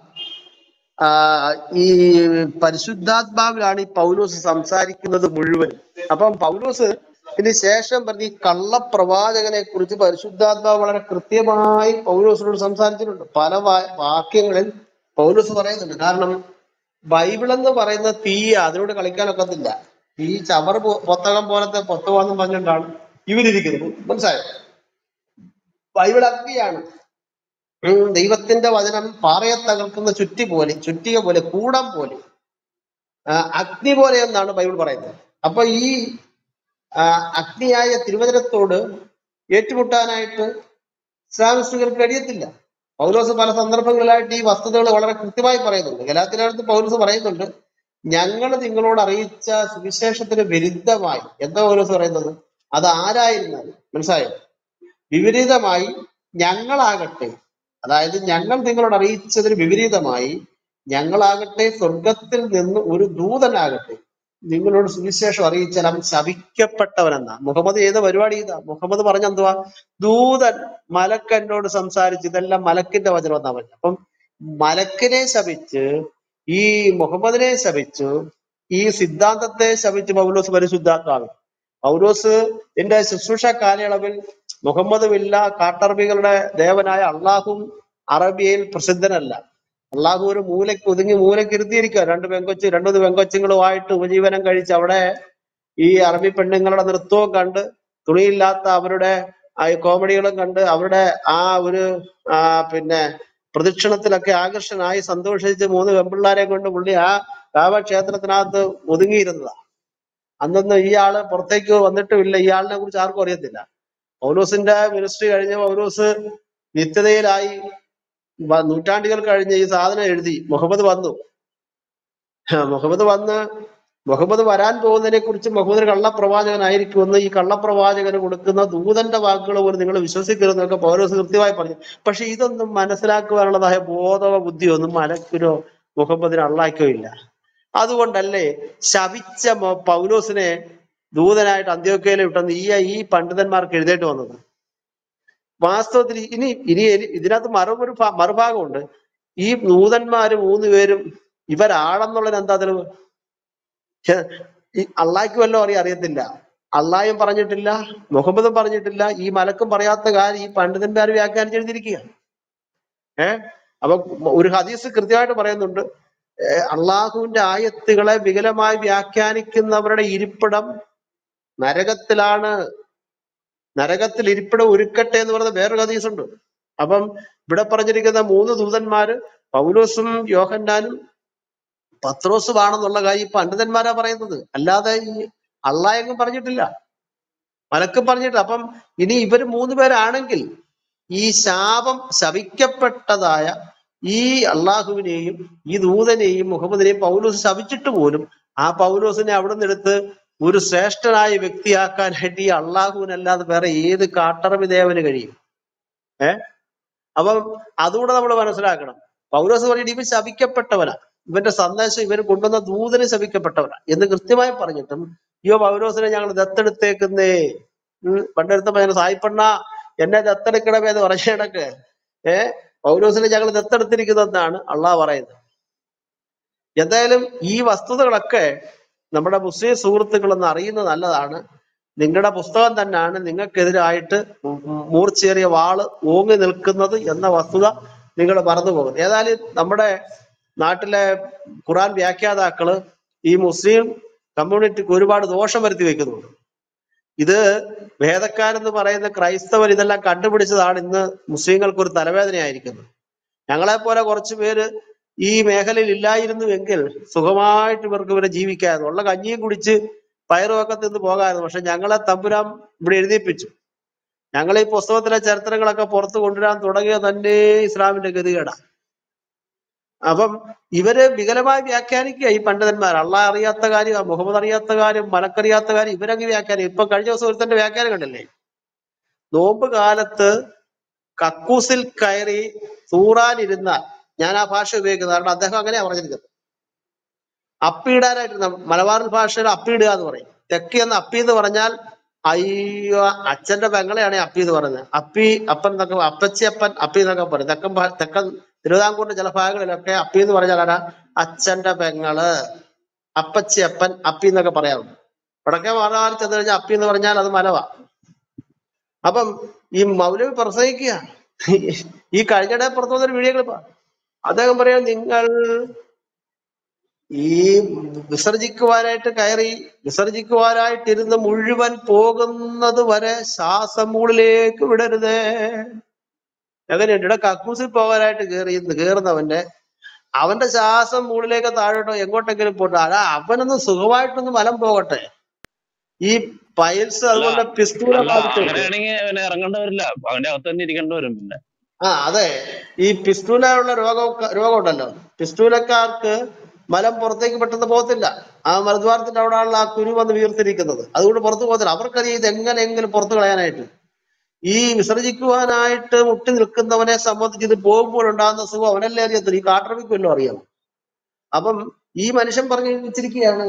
ആ, ഈ പരിശുദ്ധാത്മാവിലാണ് ഈ പൗലോസ് സംസാരിക്കുന്നത് മുഴുവൻ അപ്പം പൗലോസ് ഇതിന് ശേഷം പറഞ്ഞ ഈ കള്ളപ്രവാചകനെ കുറിച്ച് പരിശുദ്ധാത്മാവ് വളരെ കൃത്യമായി പൗലോസിനോട് സംസാരിച്ചിട്ടുണ്ട് പല വാ- വാക്യങ്ങളിൽ പൗലോസ് പറയുന്നുണ്ട് കാരണം ബൈബിൾ എന്ന് പറയുന്ന തീ അതിനോട് കളിക്കാനൊക്കത്തില്ല ഈ ചവർ പൊ- പുസ്തകം പോലത്തെ പുസ്തകമെന്നും പറഞ്ഞുകൊണ്ടാണ് ഇവരിയ്ക്കുന്നത് മനസ്സിലായോ ബൈബിൾ അഗ്നിയാണ് ഉം, ദൈവത്തിന്റെ വചനം പാറയെ തകർക്കുന്ന ചുറ്റി പോലെ ചുറ്റിക പോലെ കൂടം പോലെ ആ, അഗ്നി പോലെ എന്നാണ് ബൈബിൾ പറയുന്നത് അപ്പൊ ഈ ആ, അഗ്നിയായ തിരുവചനത്തോട് ഏറ്റുമുട്ടാനായിട്ട് ഇസ്ലാമിസ്റ്റുകൾക്ക് കഴിയത്തില്ല പൗലോസ് പല സന്ദർഭങ്ങളിലായിട്ട് ഈ വസ്തുതകൾ വളരെ കൃത്യമായി പറയുന്നുണ്ട് ഗലാത്തിനടുത്ത് പൗലോസ് പറയുന്നുണ്ട് ഞങ്ങൾ നിങ്ങളോട് അറിയിച്ച സുവിശേഷത്തിന് വിരുദ്ധമായി എന്താ പൗലോസ് പറയുന്നത് അത് ആരായിരുന്നാലും മനസ്സിലായോ വിപരീതമായി ഞങ്ങളാകട്ടെ അതായത് ഞങ്ങൾ നിങ്ങളോട് അറിയിച്ചതിന് വിപരീതമായി ഞങ്ങളാകട്ടെ സ്വർഗത്തിൽ നിന്ന് ഒരു ദൂതനാകട്ടെ നിങ്ങളോട് സുവിശേഷം അറിയിച്ചാൽ അവൻ ശപിക്കപ്പെട്ടവനെന്നാ മുഹമ്മദ് ചെയ്ത പരിപാടി ഇതാ മുഹമ്മദ് പറഞ്ഞ എന്തുവാ ദൂതൻ മലക്ക് എന്നോട് സംസാരിച്ച് ഇതെല്ലാം മലക്കിന്റെ വചനം എന്നാ പറഞ്ഞത് അപ്പം മലക്കിനെ ശപിച്ച് ഈ മുഹമ്മദിനെ ശപിച്ചു ഈ സിദ്ധാന്തത്തെ ശപിച്ച് പൗലോസ് പരിശുദ്ധാത്മാവ് പൗലോസ് എന്റെ ശുശ്രൂഷ കാലയളവിൽ മുഹമ്മദുമില്ല കാട്ടറബികളുടെ ദേവനായ അള്ളാഹും അറബിയയിൽ പ്രസിദ്ധനല്ല അള്ളാഹു ഒരു മൂലയ്ക്ക് ഒതുങ്ങി മൂലയ്ക്ക് ഇരുത്തിയിരിക്കുക രണ്ട് പെങ്കൊച്ച് രണ്ടു പെങ്കൊച്ചുങ്ങളുമായിട്ട് ഉപജീവനം കഴിച്ച് അവിടെ ഈ അറബി പെണ്ണുങ്ങളുടെ നൃത്തവും കണ്ട് തുണിയില്ലാത്ത അവരുടെ ആ ഈ കോമഡികളും കണ്ട് അവരുടെ ആ ഒരു ആ പിന്നെ പ്രദക്ഷിണത്തിലൊക്കെ ആകർഷനായി സന്തോഷിച്ച് മൂന്ന് പെമ്പിള്ളാരെ കൊണ്ട് പുള്ളി ആ കാവക്ഷേത്രത്തിനകത്ത് ഒതുങ്ങിയിരുന്നതാ അന്നൊന്നും ഈ ആള് പുറത്തേക്ക് വന്നിട്ടുമില്ല ഈ ആളിനെ കുറിച്ച് ആർക്കും അറിയത്തില്ല പൗലോസിന്റെ മിനിസ്ട്രി കഴിഞ്ഞ പൗലോസ് നിത്യതയിലായി വ- നൂറ്റാണ്ടുകൾ കഴിഞ്ഞ് ഈ സാധനം എഴുതി മുഹമ്മദ് വന്നു മുഹമ്മദ് വന്ന് മുഹമ്മദ് വരാൻ പോകുന്നതിനെ കുറിച്ച് മുഹമ്മദ് ഒരു കള്ളപ്രവാചകനായിരിക്കുമെന്ന് ഈ കള്ളപ്രവാചകന് കൊടുക്കുന്ന ദൂതന്റെ വാക്കുകൾ പോലും നിങ്ങൾ വിശ്വസിക്കരുതെന്നൊക്കെ പൗലോസ് കൃത്യമായി പറഞ്ഞു പക്ഷെ ഇതൊന്നും മനസ്സിലാക്കുവാനുള്ളതായ ബോധവ ബുദ്ധിയൊന്നും മലക്കിനോ മുഹമ്മദിനോ അള്ളാക്കോ ഇല്ല അതുകൊണ്ടല്ലേ ശപിച്ച മൊ- പൗലോസിനെ ദൂതനായിട്ട് അന്ത്യോക്കയിൽ വിട്ടെന്ന് ഈ ഈ പണ്ഡിതന്മാർക്ക് എഴുതേണ്ടി വന്നത് വാസ്തവത്തിൽ ഇനി ഇനി എനി- ഇതിനകത്ത് മറുപൊരു ഭാ- മറുഭാഗമുണ്ട് ഈ നൂതന്മാര് മൂന്ന് പേരും ഇവരാണെന്നുള്ളതിന് എന്താ തെളിവ് ഛെ, ഈ അള്ളാഹ്ക്ക് വല്ലതും അറിയാൻ അറിയത്തില്ല അള്ളാഹയും പറഞ്ഞിട്ടില്ല മുഹമ്മദും പറഞ്ഞിട്ടില്ല ഈ മലക്കും പറയാത്ത കാര്യം ഈ പണ്ഡിതന്മാർ വ്യാഖ്യാനിച്ച് എഴുതിയിരിക്കുക ഏഹ് അപ്പൊ ഒരു ഹദീസ് കൃത്യമായിട്ട് പറയുന്നുണ്ട് ഏഹ് അള്ളാഹുവിന്റെ ആയത്തുകളെ വികലമായി വ്യാഖ്യാനിക്കുന്നവരുടെ ഇരിപ്പിടം നരകത്തിലാണ് നരകത്തിൽ ഇരിപ്പിടം ഒരുക്കട്ടെ എന്ന് പറയുന്ന വേറൊരു ഹദീസ് ഉണ്ട് അപ്പം ഇവിടെ പറഞ്ഞിരിക്കുന്ന മൂന്ന് ദൂതന്മാര് പൗലോസും യോഹന്നാനും പത്രോസുമാണെന്നുള്ള കാര്യം ഈ പണ്ഡിതന്മാരാ പറയുന്നത് അല്ലാതെ ഈ അള്ളാഹെങ്ങും പറഞ്ഞിട്ടില്ല മലക്കും പറഞ്ഞിട്ടില്ല അപ്പം ഇനി ഇവര് മൂന്ന് പേരാണെങ്കിൽ ഈ ശാപം ശപിക്കപ്പെട്ടതായ ഈ അള്ളാഹുവിനെയും ഈ ദൂതനെയും മുഹമ്മദിനെയും പൗലോസ് ശപിച്ചിട്ട് പോലും ആ പൗലോസിനെ അവിടെ നിന്ന് എടുത്ത് ഒരു ശ്രേഷ്ഠനായ വ്യക്തിയാക്കാനായിട്ട് ഈ അള്ളാഹുവിനല്ലാതെ വേറെ ഏത് കാട്ടറബി ദേവന് കഴിയും ഏഹ് അപ്പം അതുകൂടെ നമ്മൾ മനസ്സിലാക്കണം പൗലോസ് പറഞ്ഞിട്ട് ഇവൻ ശപിക്കപ്പെട്ടവനാ ഇവന്റെ സന്ദേശം ഇവർ കൊണ്ടുവന്ന ദൂതന് ശപിക്കപ്പെട്ടവനാ എന്ന് കൃത്യമായി പറഞ്ഞിട്ടും അയ്യോ പൗലോസിനെ ഞങ്ങൾ ദത്തെടുത്തേക്കുന്നേ ഉം പണ്ടെടുത്തപ്പോ ഞങ്ങൾ സായിപ്പണ്ണ എന്നെ ദത്തെടുക്കണമേ എന്ന് പറഞ്ഞ കണക്ക് ഏഹ് പൗലോസിനെ ഞങ്ങൾ ദത്തെടുത്തിരിക്കുന്നതെന്നാണ് അള്ളാഹ് പറയുന്നത് എന്തായാലും ഈ വസ്തുതകളൊക്കെ നമ്മുടെ മുസ്ലിം സുഹൃത്തുക്കൾ ഒന്ന് അറിയുന്നത് നല്ലതാണ് നിങ്ങളുടെ പുസ്തകം തന്നെയാണ് നിങ്ങൾക്കെതിരായിട്ട് ഉം ഉം മൂർച്ചയേറിയ വാള് ഓങ്ങി നിൽക്കുന്നത് എന്ന വസ്തുത നിങ്ങൾ മറന്നു പോകുന്നത് ഏതായാലും നമ്മുടെ നാട്ടിലെ ഖുറാൻ വ്യാഖ്യാതാക്കള് ഈ മുസ്ലിം കമ്മ്യൂണിറ്റിക്ക് ഒരുപാട് ദോഷം വരുത്തി വെക്കുന്നുണ്ട് ഇത് ഭേദക്കാരെന്ന് പറയുന്ന ക്രൈസ്തവർ ഇതെല്ലാം കണ്ടുപിടിച്ചതാണ് ഇന്ന് മുസ്ലിങ്ങൾക്ക് ഒരു തലവേദനയായിരിക്കുന്നത് ഞങ്ങളെ പോലെ കുറച്ചു പേര് ഈ മേഖലയിൽ ഇല്ലായിരുന്നുവെങ്കിൽ സുഖമായിട്ട് ഇവർക്ക് ഇവരെ ജീവിക്കാതെ ഉള്ള കഞ്ഞിയും കുടിച്ച് പയറും ഒക്കെ തിന്ന് പോകാമായിരുന്നു പക്ഷെ ഞങ്ങളെ തമ്പുരാൻ ഇവിടെ എഴുതിപ്പിച്ചു ഞങ്ങൾ ഈ പുസ്തകത്തിലെ ചരിത്രങ്ങളൊക്കെ പുറത്തു കൊണ്ടുവരാൻ തുടങ്ങിയ തന്നെ ഇസ്ലാമിന്റെ ഗതികേടാ അപ്പം ഇവര് വികലമായി വ്യാഖ്യാനിക്കുക ഈ പണ്ഡിതന്മാർ അള്ളാഹ് അറിയാത്ത കാര്യം മുഹമ്മദ് അറിയാത്ത കാര്യം മലക്കറിയാത്ത കാര്യം ഇവരങ്ങ് വ്യാഖ്യാനം ഇപ്പൊ കഴിഞ്ഞ ദിവസം ഒരുത്തന്റെ വ്യാഖ്യാനം കണ്ടില്ലേ നോമ്പ് കാലത്ത് കക്കൂസിൽ കയറി തൂറാനിരുന്ന ഞാൻ ആ ഭാഷ ഉപയോഗിക്കുന്നത് കാരണം അദ്ദേഹം അങ്ങനെയാ പറഞ്ഞിരിക്കുന്നത് അപ്പിയിടാനായിട്ട് നം- മലബാർ ഭാഷയിൽ അപ്പിയിടുക എന്ന് പറയും തെക്ക് എന്ന് അപ്പി എന്ന് പറഞ്ഞാൽ അയ്യോ അച്ഛന്റെ പെങ്ങളെയാണ് അപ്പി എന്ന് പറയുന്നത് അപ്പി അപ്പൻ എന്നൊക്കെ അപ്പച്ചി അപ്പൻ അപ്പി എന്നൊക്കെ പറയും തെക്കൻ ഭാ- തെക്കൻ തിരുവിതാംകൂറിന്റെ ചില ഭാഗങ്ങളിലൊക്കെ അപ്പി എന്ന് പറഞ്ഞാൽ ആരാ അച്ഛന്റെ പെങ്ങള് അപ്പച്ചി അപ്പൻ അപ്പി എന്നൊക്കെ പറയാറുണ്ട് വടക്കേ മലബാറിൽ ചെന്ന് കഴിഞ്ഞാൽ അപ്പി എന്ന് പറഞ്ഞാൽ അത് മലവാ അപ്പം ഈ മൗലവി പ്രസംഗിക്കുക ഈ കഴിഞ്ഞിടെ പുറത്തു വന്നൊരു വീഡിയോ ക്ലിപ്പാ അദ്ദേഹം പറയാം നിങ്ങൾ ഈ വിസർജിക്കുവാനായിട്ട് കയറി വിസർജിക്കുവാനായിട്ടിരുന്ന് മുഴുവൻ പോകുന്നത് വരെ ശ്വാസം മുകളിലേക്ക് വിടരുതേ എങ്ങനെയുണ്ട് ഇവിടെ കക്കൂസിൽ പോകാനായിട്ട് കയറി കയറുന്നവന്റെ അവന്റെ ശ്വാസം മുകളിലേക്ക് താഴോട്ടോ എങ്ങോട്ടെങ്കിലും പോട്ടെ അതാ അവനൊന്ന് സുഖമായിട്ടൊന്ന് മലം പോകട്ടെ ഈ പൈൽസ് അല്ല അതുപോലെ പിസ്തൂല അല്ല ബാധിച്ചവർക്ക് അങ്ങനെയാണെങ്കിൽ പിന്നെ ഇറങ്ങേണ്ടി വരില്ല അവന്റെ അകത്ത് തന്നെ ഇരിക്കേണ്ടി വരും പിന്നെ ആ അതെ ഈ പിസ്തൂല ഉള്ള രോഗം രോഗമുണ്ടല്ലോ പിസ്തൂലക്കാർക്ക് മലം പുറത്തേക്ക് പെട്ടെന്ന് പോകത്തില്ല ആ മലദ്വാരത്തിന്റെ അവിടെയുള്ള ആ കുരു വന്ന് വീർത്തിരിക്കുന്നത് അതുകൊണ്ട് പുറത്ത് പോകത്തില്ല അവർക്കറിയാം ഇത് എങ്ങനെയെങ്കിലും പുറത്ത് കളയാനായിട്ട് ഈ വിസർജിക്കുവാനായിട്ട് മുട്ടി നിൽക്കുന്നവനെ സംബന്ധിച്ച് ഇത് പോകുമ്പോഴുണ്ടാകുന്ന സുഖം അവനല്ലേ അറിയത്തില്ല ഈ കാട്ടറബിക്കുമല്ലോ അറിയാം അപ്പം ഈ മനുഷ്യൻ പറഞ്ഞു വെച്ചിരിക്കുകയാണ്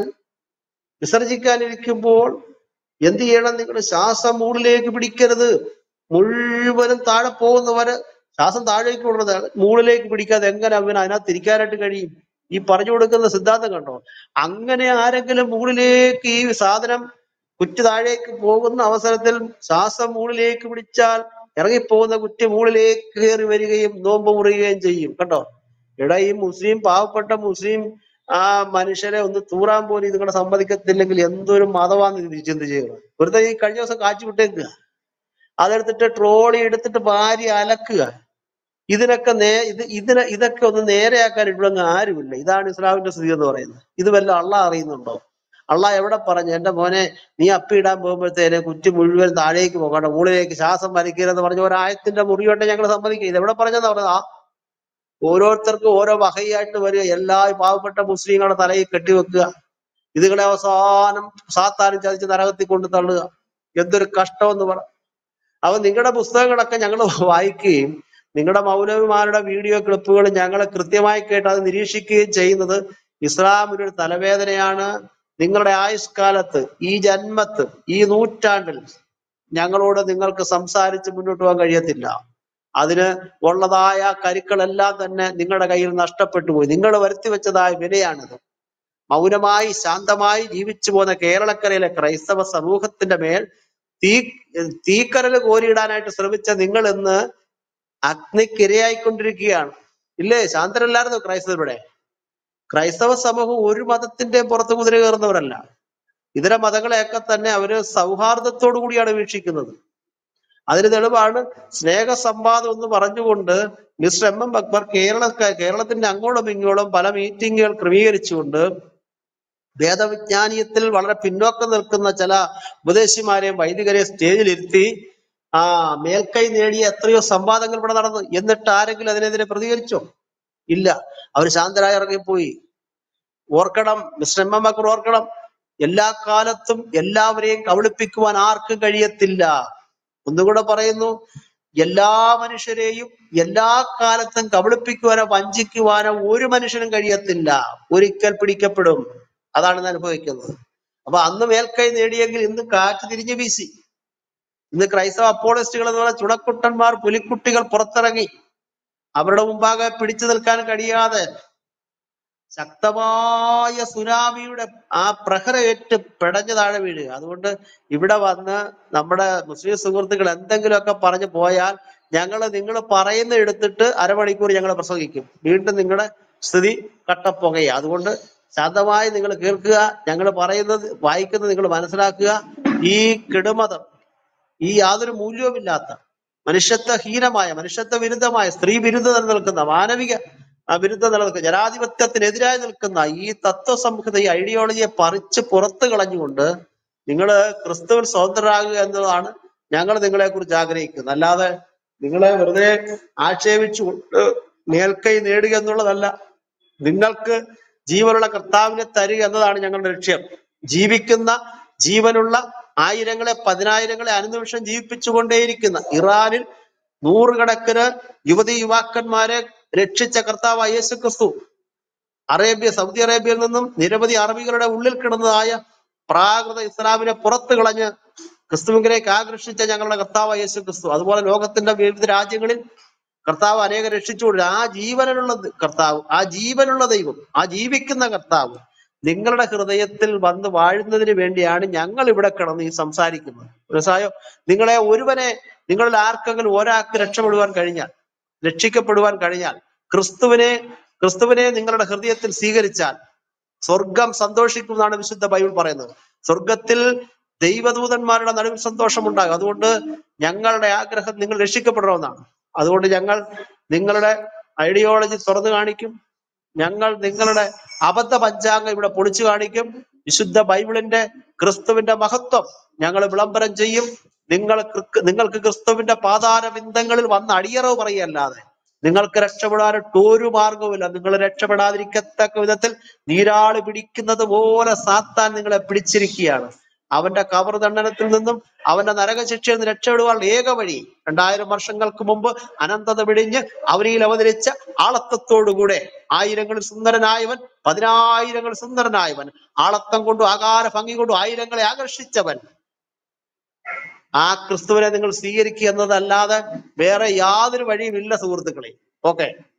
വിസർജിക്കാനിരിക്കുമ്പോൾ എന്ത് ചെയ്യണം നിങ്ങൾ ശ്വാസം മൂളിലേക്ക് പിടിക്കരുത് മുഴുവനും താഴെ പോകുന്നവരെ ശ്വാസം താഴേക്ക് വിടുന്നത് മൂളിലേക്ക് പിടിക്കാതെ എങ്ങനെ അവന് അതിനകത്ത് ഇരിക്കാനായിട്ട് കഴിയും ഈ പറഞ്ഞു കൊടുക്കുന്ന സിദ്ധാന്തം കണ്ടോ അങ്ങനെ ആരെങ്കിലും മുകളിലേക്ക് ഈ സാധനം കുറ്റി താഴേക്ക് പോകുന്ന അവസരത്തിൽ ശ്വാസം മുകളിലേക്ക് പിടിച്ചാൽ ഇറങ്ങിപ്പോകുന്ന കുറ്റി മുകളിലേക്ക് കയറി വരികയും നോമ്പ് മുറിയുകയും ചെയ്യും കണ്ടോ എടാ ഈ മുസ്ലിം പാവപ്പെട്ട മുസ്ലിം ആ മനുഷ്യരെ ഒന്ന് തൂറാൻ പോലും ഇതുങ്ങളെ സമ്മതിക്കത്തില്ലെങ്കിൽ എന്തൊരു മതമാന്ന് ഇത് ചിന്ത ചെയ്യണം വെറുതെ ഈ കഴിഞ്ഞ ദിവസം കാച്ചു വിട്ടേക്കുക അതെടുത്തിട്ട് ട്രോളി എടുത്തിട്ട് വാരി അലക്കുക ഇതിനൊക്കെ നേ ഇത് ഇതിനെ ഇതൊക്കെ ഒന്ന് നേരെയാക്കാൻ ഇവിടെ അങ്ങ് ആരുമില്ല ഇതാണ് ഇസ്ലാമിന്റെ സ്ഥിതി എന്ന് പറയുന്നത് ഇത് വല്ല അള്ളാഹ് അറിയുന്നുണ്ടോ അള്ളാഹ് എവിടെ പറഞ്ഞു എന്റെ മോനെ നീ അപ്പിയിടാൻ പോകുമ്പോഴത്തേന് കുറ്റി മുഴുവൻ താഴേക്ക് പോകണ്ട മുകളിലേക്ക് ശ്വാസം വലിക്കരുതെന്ന് പറഞ്ഞ ഒരായത്തിന്റെ മുറിയോട്ടെ ഞങ്ങൾ സമ്മതിക്കുക ഇത് എവിടെ പറഞ്ഞെന്നാ പറഞ്ഞത് ആ ഓരോരുത്തർക്കും ഓരോ വകയായിട്ട് വരിക എല്ലാ പാവപ്പെട്ട മുസ്ലിങ്ങളുടെ തലയിൽ കെട്ടിവെക്കുക ഇതുങ്ങളെ അവസാനം സാത്താനും ചതിച്ച് നരകത്തിൽ കൊണ്ട് തള്ളുക എന്തൊരു കഷ്ടമെന്ന് പറ അപ്പൊ നിങ്ങളുടെ പുസ്തകങ്ങളൊക്കെ ഞങ്ങൾ വായിക്കുകയും നിങ്ങളുടെ മൗലവിമാരുടെ വീഡിയോ ക്ലിപ്പുകൾ ഞങ്ങൾ കൃത്യമായി കേട്ട് അത് നിരീക്ഷിക്കുകയും ചെയ്യുന്നത് ഇസ്ലാമിനൊരു തലവേദനയാണ് നിങ്ങളുടെ ആയുഷ്കാലത്ത് ഈ ജന്മത്ത് ഈ നൂറ്റാണ്ടിൽ ഞങ്ങളോട് നിങ്ങൾക്ക് സംസാരിച്ച് മുന്നോട്ട് പോകാൻ കഴിയത്തില്ല അതിന് ഉള്ളതായ കരുക്കളെല്ലാം തന്നെ നിങ്ങളുടെ കയ്യിൽ നഷ്ടപ്പെട്ടു പോയി നിങ്ങൾ വരുത്തി വെച്ചതായ വിലയാണിത് മൗനമായി ശാന്തമായി ജീവിച്ചു പോകുന്ന കേരളക്കരയിലെ ക്രൈസ്തവ സമൂഹത്തിന്റെ മേൽ തീ തീക്കരൽ കോരിയിടാനായിട്ട് ശ്രമിച്ച നിങ്ങൾ ഇന്ന് അഗ്നിക്കിരയായിക്കൊണ്ടിരിക്കുകയാണ് ഇല്ലേ ശാന്തരല്ലായിരുന്നു ക്രൈസ്തവർ ഇവിടെ ക്രൈസ്തവ സമൂഹം ഒരു മതത്തിന്റെ പുറത്ത് കുതിര കയറുന്നവരല്ല ഇതര മതങ്ങളെയൊക്കെ തന്നെ അവര് സൗഹാർദ്ദത്തോടു കൂടിയാണ് വീക്ഷിക്കുന്നത് അതിന് തെളിവാണ് സ്നേഹ സംവാദം എന്ന് പറഞ്ഞുകൊണ്ട് mister M M Akbar Kerala കേരളത്തിന്റെ അങ്ങോളം ഇങ്ങോളം പല മീറ്റിങ്ങുകൾ ക്രമീകരിച്ചുകൊണ്ട് വേദവിജ്ഞാനീയത്തിൽ വളരെ പിന്നോക്കം നിൽക്കുന്ന ചില ഉപദേശിമാരെയും വൈദികരെയും സ്റ്റേജിലിരുത്തി ആ മേൽക്കൈ നേടിയ എത്രയോ സംവാദങ്ങൾ ഇവിടെ നടന്നു എന്നിട്ട് ആരെങ്കിലും അതിനെതിരെ പ്രതികരിച്ചോ ഇല്ല അവർ ശാന്തരായി ഇറങ്ങിപ്പോയി ഓർക്കണം മിസ്റ്റർ എം എം അക്ബർ ഓർക്കണം എല്ലാ കാലത്തും എല്ലാവരെയും കബളിപ്പിക്കുവാൻ ആർക്കും കഴിയത്തില്ല ഒന്നുകൂടെ പറയുന്നു എല്ലാ മനുഷ്യരെയും എല്ലാ കാലത്തും കബളിപ്പിക്കുവാനോ വഞ്ചിക്കുവാനോ ഒരു മനുഷ്യനും കഴിയത്തില്ല ഒരിക്കൽ പിടിക്കപ്പെടും അതാണ് ഇന്ന് അനുഭവിക്കുന്നത് അപ്പൊ അന്ന് മേൽക്കൈ നേടിയെങ്കിൽ ഇന്ന് കാറ്റ് തിരിഞ്ഞു വീശി ഇന്ന് ക്രൈസ്തവ അപ്പോളിസ്റ്റുകൾ എന്ന് പറഞ്ഞ ചുണക്കുട്ടന്മാർ പുലിക്കുട്ടികൾ പുറത്തിറങ്ങി അവരുടെ മുമ്പാകെ പിടിച്ചു നിൽക്കാൻ കഴിയാതെ ശക്തമായ സുനാമിയുടെ ആ പ്രഹരയേറ്റ് പിടഞ്ഞു താഴെ വീഴുക അതുകൊണ്ട് ഇവിടെ വന്ന് നമ്മുടെ മുസ്ലിം സുഹൃത്തുക്കൾ എന്തെങ്കിലുമൊക്കെ പറഞ്ഞു പോയാൽ ഞങ്ങൾ നിങ്ങൾ പറയുന്ന എടുത്തിട്ട് അരമണിക്കൂർ ഞങ്ങൾ പ്രസംഗിക്കും വീണ്ടും നിങ്ങളുടെ സ്ഥിതി കട്ടപ്പുകയ അതുകൊണ്ട് ശാന്തമായി നിങ്ങൾ കേൾക്കുക ഞങ്ങൾ പറയുന്നത് വായിക്കുന്നത് നിങ്ങൾ മനസ്സിലാക്കുക ഈ കെടുമതം ഈ യാതൊരു മൂല്യവുമില്ലാത്ത മനുഷ്യത്വ ഹീനമായ മനുഷ്യത്വ വിരുദ്ധമായ സ്ത്രീ വിരുദ്ധ നിലനിൽക്കുന്ന മാനവിക ആ വിരുദ്ധം നിലനിൽക്കുക ജനാധിപത്യത്തിനെതിരായി നിൽക്കുന്ന ഈ തത്വസംഹിത ഈ ഐഡിയോളജിയെ പറിച്ച് പുറത്തു കളഞ്ഞുകൊണ്ട് നിങ്ങൾ ക്രിസ്തുവിൽ സ്വതന്ത്രരാകുക എന്നതാണ് ഞങ്ങൾ നിങ്ങളെ കുറിച്ച് ആഗ്രഹിക്കുന്നത് അല്ലാതെ നിങ്ങളെ വെറുതെ ആക്ഷേപിച്ചുകൊണ്ട് മേൽക്കൈ നേടുക എന്നുള്ളതല്ല നിങ്ങൾക്ക് ജീവനുള്ള കർത്താവിനെ തരിക എന്നതാണ് ഞങ്ങളുടെ ലക്ഷ്യം ജീവിക്കുന്ന ജീവനുള്ള ആയിരങ്ങളെ പതിനായിരങ്ങളെ അനുനിമിഷം ജീവിപ്പിച്ചുകൊണ്ടേയിരിക്കുന്ന ഇറാനിൽ നൂറുകണക്കിന് യുവതി യുവാക്കന്മാരെ രക്ഷിച്ച കർത്താവ് യേശു ക്രിസ്തു അറേബ്യ സൗദി അറേബ്യയിൽ നിന്നും നിരവധി അറബികളുടെ ഉള്ളിൽ കിടന്നതായ പ്രാകൃത ഇസ്ലാമിനെ പുറത്തു കളഞ്ഞ് ക്രിസ്തുവിലേക്ക് ആകർഷിച്ച ഞങ്ങളുടെ കർത്താവ് യേശു ക്രിസ്തു അതുപോലെ ലോകത്തിന്റെ വിവിധ രാജ്യങ്ങളിൽ കർത്താവ് അനേകം രക്ഷിച്ചുകൊണ്ട് ആ ജീവനുള്ള ദ- കർത്താവ് ആ ജീവനുള്ള ദൈവം ആ ജീവിക്കുന്ന കർത്താവ് നിങ്ങളുടെ ഹൃദയത്തിൽ വന്ന് വാഴുന്നതിന് വേണ്ടിയാണ് ഞങ്ങൾ ഇവിടെ കിടന്ന് ഈ സംസാരിക്കുന്നത് മനസ്സിലായോ നിങ്ങളെ ഒരുവനെ നിങ്ങളിൽ ആർക്കെങ്കിലും ഒരാൾക്ക് രക്ഷപ്പെടുവാൻ കഴിഞ്ഞാൽ രക്ഷിക്കപ്പെടുവാൻ കഴിഞ്ഞാൽ ക്രിസ്തുവിനെ ക്രിസ്തുവിനെ നിങ്ങളുടെ ഹൃദയത്തിൽ സ്വീകരിച്ചാൽ സ്വർഗം സന്തോഷിക്കും എന്നാണ് വിശുദ്ധ ബൈബിൾ പറയുന്നത് സ്വർഗത്തിൽ ദൈവദൂതന്മാരുടെ നടുവിൽ സന്തോഷമുണ്ടാകും അതുകൊണ്ട് ഞങ്ങളുടെ ആഗ്രഹം നിങ്ങൾ രക്ഷിക്കപ്പെടണമെന്നാണ് അതുകൊണ്ട് ഞങ്ങൾ നിങ്ങളുടെ ഐഡിയോളജി തുറന്നു കാണിക്കും ഞങ്ങൾ നിങ്ങളുടെ അബദ്ധ പഞ്ചാംഗം ഇവിടെ പൊളിച്ചു കാണിക്കും വിശുദ്ധ ബൈബിളിന്റെ ക്രിസ്തുവിന്റെ മഹത്വം ഞങ്ങൾ വിളംബരം ചെയ്യും നിങ്ങൾ ക്രിക്ക് നിങ്ങൾക്ക് ക്രിസ്തുവിന്റെ പാതാര ബിന്ദങ്ങളിൽ വന്ന് അടിയറവ് പറയല്ലാതെ നിങ്ങൾക്ക് രക്ഷപ്പെടാനായിട്ട് ഒരു മാർഗവുമില്ല നിങ്ങൾ രക്ഷപ്പെടാതിരിക്കത്തക്ക വിധത്തിൽ നീരാളി പിടിക്കുന്നത് പോലെ സാത്താൻ നിങ്ങളെ പിടിച്ചിരിക്കുകയാണ് അവന്റെ കവർ ദണ്ഡനത്തിൽ നിന്നും അവന്റെ നരകശിക്ഷയിൽ നിന്ന് രക്ഷപ്പെടുവാനുള്ള ഏക വഴി രണ്ടായിരം വർഷങ്ങൾക്ക് മുമ്പ് അനന്തത വിടിഞ്ഞ് അവനിൽ അവതരിച്ച ആളത്വത്തോടുകൂടെ ആയിരങ്ങളിൽ സുന്ദരനായവൻ പതിനായിരങ്ങൾ സുന്ദരനായവൻ ആളത്വം കൊണ്ടും ആകാര ഭംഗി കൊണ്ടും ആയിരങ്ങളെ ആകർഷിച്ചവൻ ആ ക്രിസ്തുവിനെ നിങ്ങൾ സ്വീകരിക്കുക എന്നതല്ലാതെ വേറെ യാതൊരു വഴിയും ഇല്ല സുഹൃത്തുക്കളെ ഓക്കെ